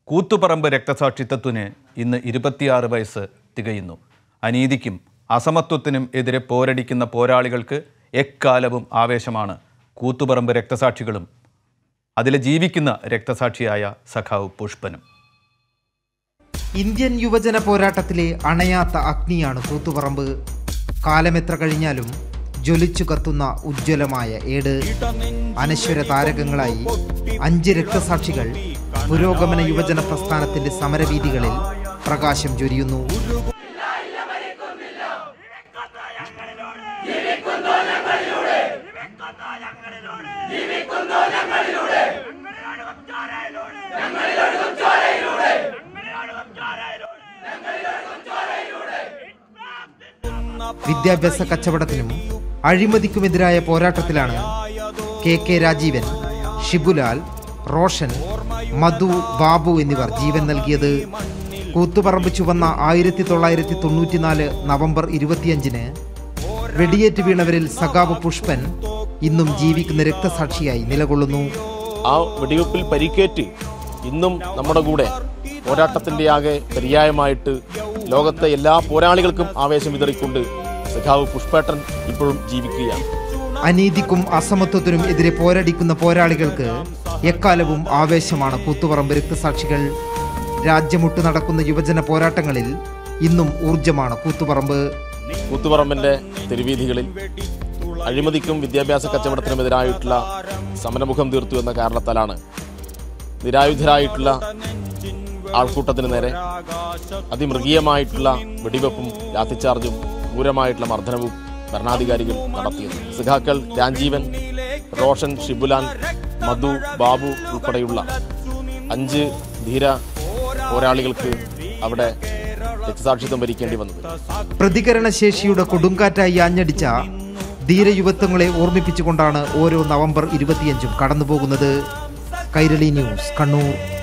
കൂത്തുപറമ്പ് രക്തസാക്ഷിത്വത്തിന് ഇന്ന് ഇരുപത്തിയാറ് വയസ്സ് തികയുന്നു അനീതിക്കും അസമത്വത്തിനും എതിരെ പോരടിക്കുന്ന പോരാളികൾക്ക് എക്കാലവും ആവേശമാണ് കൂത്തുപറമ്പ് രക്തസാക്ഷികളും അതിലെ ജീവിക്കുന്ന രക്തസാക്ഷിയായ സഖാവ് പുഷ്പനും ഇന്ത്യൻ യുവജന പോരാട്ടത്തിലെ അണയാത്ത അഗ്നിയാണ് കൂത്തുപറമ്പ് കാലമെത്ര കഴിഞ്ഞാലും ജ്വലിച്ചു കത്തുന്ന ഉജ്ജ്വലമായ ഏട് അനശ്വര താരകങ്ങളായി അഞ്ച് രക്തസാക്ഷികൾ പുരോഗമന യുവജന പ്രസ്ഥാനത്തിന്റെ സമരവീതികളിൽ പ്രകാശം ചൊരിയുന്നു വിദ്യാഭ്യാസ കച്ചവടത്തിനും അഴിമതിക്കുമെതിരായ പോരാട്ടത്തിലാണ് കെ കെ രാജീവൻ ഷിബുലാൽ റോഷൻ മധു ബാബു എന്നിവർ ജീവൻ നൽകിയത് കൂത്തുപറമ്പ് ചുവന്ന ആയിരത്തി തൊള്ളായിരത്തി തൊണ്ണൂറ്റിനാല് നവംബർ ഇരുപത്തിയഞ്ചിന് വെടിയേറ്റ് വീണവരിൽ സഖാവ് പുഷ്പൻ ഇന്നും ജീവിക്കുന്ന രക്തസാക്ഷിയായി നിലകൊള്ളുന്നു ആ വെടിവെപ്പിൽ പരിക്കേറ്റ് ഇന്നും നമ്മുടെ കൂടെ പോരാട്ടത്തിന്റെ ആകെ പര്യായമായിട്ട് ലോകത്തെ എല്ലാ പോരാളികൾക്കും ആവേശം വിതറിക്കൊണ്ട് സഖാവ് പുഷ്പേട്ടൻ ഇപ്പോഴും ജീവിക്കുകയാണ് അനീതിക്കും അസമത്വത്തിനും എതിരെ പോരടിക്കുന്ന പോരാളികൾക്ക് എക്കാലവും ആവേശമാണ് കൂത്തുപറമ്പ് രക്തസാക്ഷികൾ രാജ്യമൊട്ട് നടക്കുന്ന യുവജന പോരാട്ടങ്ങളിൽ ഇന്നും ഊർജമാണ് കൂത്തുപറമ്പ് കൂത്തുപറമ്പിന്റെ തെരുവീഥികളിൽ അഴിമതിക്കും വിദ്യാഭ്യാസ കച്ചവടത്തിനുമെതിരായിട്ടുള്ള സമരമുഖം തീർത്തു എന്ന കാരണത്താലാണ് നിരായുധരായിട്ടുള്ള ആൾക്കൂട്ടത്തിന് നേരെ അതിമൃഗീയമായിട്ടുള്ള വെടിവെപ്പും ലാത്തിച്ചാർജും ക്രൂരമായിട്ടുള്ള മർദ്ദനവും ഭരണാധികാരികൾ നടത്തിയത് സഖാക്കൾ രാജീവൻ റോഷൻ ഷിബുലാൻ മധു ബാബു ഉൾപ്പെടെയുള്ള അഞ്ച് ധീര പോരാളികൾക്ക് അവിടെ രക്തസാക്ഷിത്വം വരിക്കേണ്ടി വന്നത് പ്രതികരണശേഷിയുടെ കൊടുങ്കാറ്റായി ആഞ്ഞടിച്ച ധീരയുവത്വങ്ങളെ ഓർമ്മിപ്പിച്ചുകൊണ്ടാണ് ഓരോ നവംബർ ഇരുപത്തിയഞ്ചും കടന്നുപോകുന്നത് കൈരളി ന്യൂസ് കണ്ണൂർ